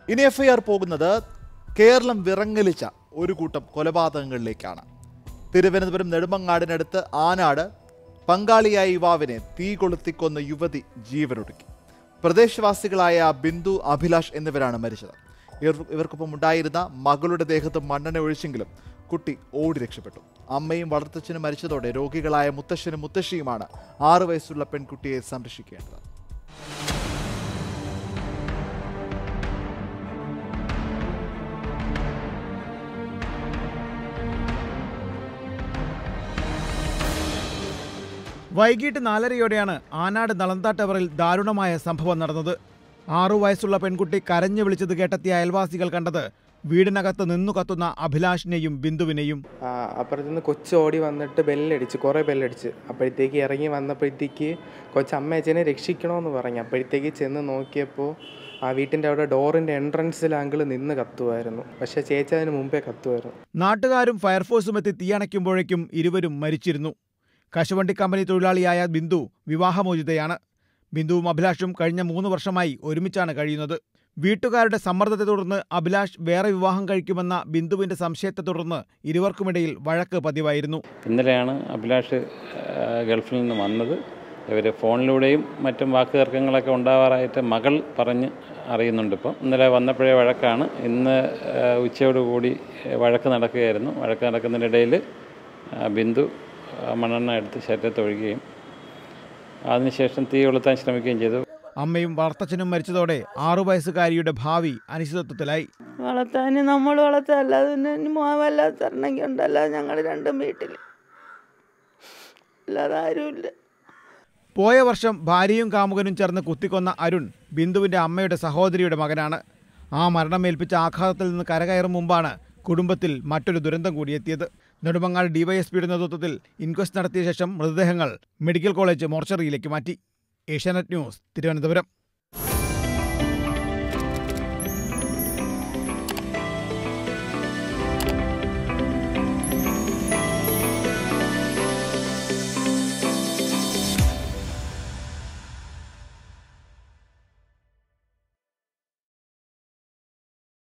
ഇനി എഫ്ഐആർ പോകുന്നത് കേരളം വിറങ്ങലിച്ച ഒരു കൂട്ടം കൊലപാതകങ്ങളിലേക്കാണ് തിരുവനന്തപുരം നെടുമങ്ങാടിനടുത്ത് ആനാട് പങ്കാളിയായ യുവാവിനെ തീ കൊളുത്തിക്കൊന്ന യുവതി ജീവനൊടുക്കി പ്രദേശവാസികളായ ബിന്ദു അഭിലാഷ് എന്നിവരാണ് മരിച്ചത് ഇവർ ഇവർക്കൊപ്പം ഉണ്ടായിരുന്ന മകളുടെ ദേഹത്ത് മണ്ണെണ്ണ ഒഴിച്ചെങ്കിലും കുട്ടി ഓടി രക്ഷപ്പെട്ടു അമ്മയും വളർത്തച്ഛനും മരിച്ചതോടെ രോഗികളായ മുത്തശ്ശനും മുത്തശ്ശിയുമാണ് ആറു വയസ്സുള്ള പെൺകുട്ടിയെ സംരക്ഷിക്കേണ്ടത് വൈകിട്ട് നാലരയോടെയാണ് ആനാട് നളന്ത ടവറിൽ ദാരുണമായ സംഭവം നടന്നത് ആറു വയസ്സുള്ള പെൺകുട്ടി കരഞ്ഞു വിളിച്ചത് കേട്ടെത്തിയ അയൽവാസികൾ കണ്ടത് വീടിനകത്ത് നിന്നു കത്തുന്ന അഭിലാഷിനെയും ബിന്ദുവിനെയും ആ, അപ്പുറത്ത് നിന്ന് കൊച്ചു ഓടി വന്നിട്ട് ബെല്ലടിച്ച് കുറേ ബെല്ലടിച്ച് അപ്പോഴത്തേക്ക് ഇറങ്ങി വന്നപ്പോഴത്തേക്ക് കൊച്ചു അമ്മയച്ചനെ രക്ഷിക്കണമെന്ന് പറഞ്ഞു അപ്പോഴത്തേക്ക് ചെന്ന് നോക്കിയപ്പോൾ ആ വീട്ടിൻ്റെ അവിടെ ഡോറിൻ്റെ എൻട്രൻസിൽ അങ്കിൾ നിന്ന് കത്തുമായിരുന്നു പക്ഷേ ചേച്ചി അതിന് മുമ്പേ കത്തുമായിരുന്നു നാട്ടുകാരും ഫയർഫോഴ്സും എത്തി തീയണയ്ക്കുമ്പോഴേക്കും ഇരുവരും മരിച്ചിരുന്നു കശുവണ്ടി കമ്പനി തൊഴിലാളിയായ ബിന്ദു വിവാഹമോചിതയാണ് ബിന്ദുവും അഭിലാഷും കഴിഞ്ഞ മൂന്ന് വർഷമായി ഒരുമിച്ചാണ് കഴിയുന്നത് വീട്ടുകാരുടെ സമ്മർദ്ദത്തെ തുടർന്ന് അഭിലാഷ് വേറെ വിവാഹം കഴിക്കുമെന്ന ബിന്ദുവിന്റെ സംശയത്തെ തുടർന്ന് ഇരുവർക്കുമിടയിൽ വഴക്ക് പതിവായിരുന്നു ഇന്നലെയാണ് അഭിലാഷ് ആ, ഗൾഫിൽ നിന്ന് വന്നത് ഇവർ ഫോണിലൂടെയും മറ്റും വാക്കുതർക്കങ്ങളൊക്കെ ഉണ്ടാവാറായിട്ട് മകൾ പറഞ്ഞ് അറിയുന്നുണ്ട് ഇപ്പം ഇന്നലെ വന്നപ്പോഴേ വഴക്കാണ് ഇന്ന് ആ, ഉച്ചയോടുകൂടി വഴക്ക് നടക്കുകയായിരുന്നു വഴക്ക് നടക്കുന്നതിനിടയിൽ ആ, ബിന്ദു ആ, മണ്ണെണ്ണ എടുത്ത് ശരീരത്ത് ഒഴുകുകയും അതിനുശേഷം തീ കൊളുത്താൻ ശ്രമിക്കുകയും ചെയ്തു അമ്മയും വളർത്തച്ഛനും മരിച്ചതോടെ ആറു വയസ്സുകാരിയുടെ ഭാവി അനിശ്ചിതത്വത്തിലായി വളർത്താൻ നമ്മൾ വളർത്താല്ല അതിന് മോവല്ലാതെ തരണമെങ്കിൽ ഉണ്ടല്ല ഞങ്ങൾ രണ്ടും വീട്ടിൽ അല്ലാതെ ആരുമില്ല പോയ വർഷം ഭാര്യയും കാമുകനും ചേർന്ന് കുത്തിക്കൊന്ന അരുൺ ബിന്ദുവിന്റെ അമ്മയുടെ സഹോദരിയുടെ മകനാണ് ആ മരണമേൽപ്പിച്ച ആഘാതത്തിൽ നിന്ന് കരകയറും മുമ്പാണ് കുടുംബത്തിൽ മറ്റൊരു ദുരന്തം കൂടിയെത്തിയത് നെടുമങ്ങാട് ഡിവൈഎസ്പിയുടെ നേതൃത്വത്തിൽ ഇൻക്വസ്റ്റ് നടത്തിയ ശേഷം മൃതദേഹങ്ങൾ മെഡിക്കൽ കോളേജ് മോർച്ചറിയിലേക്ക് മാറ്റി ഏഷ്യാനെറ്റ് ന്യൂസ് തിരുവനന്തപുരം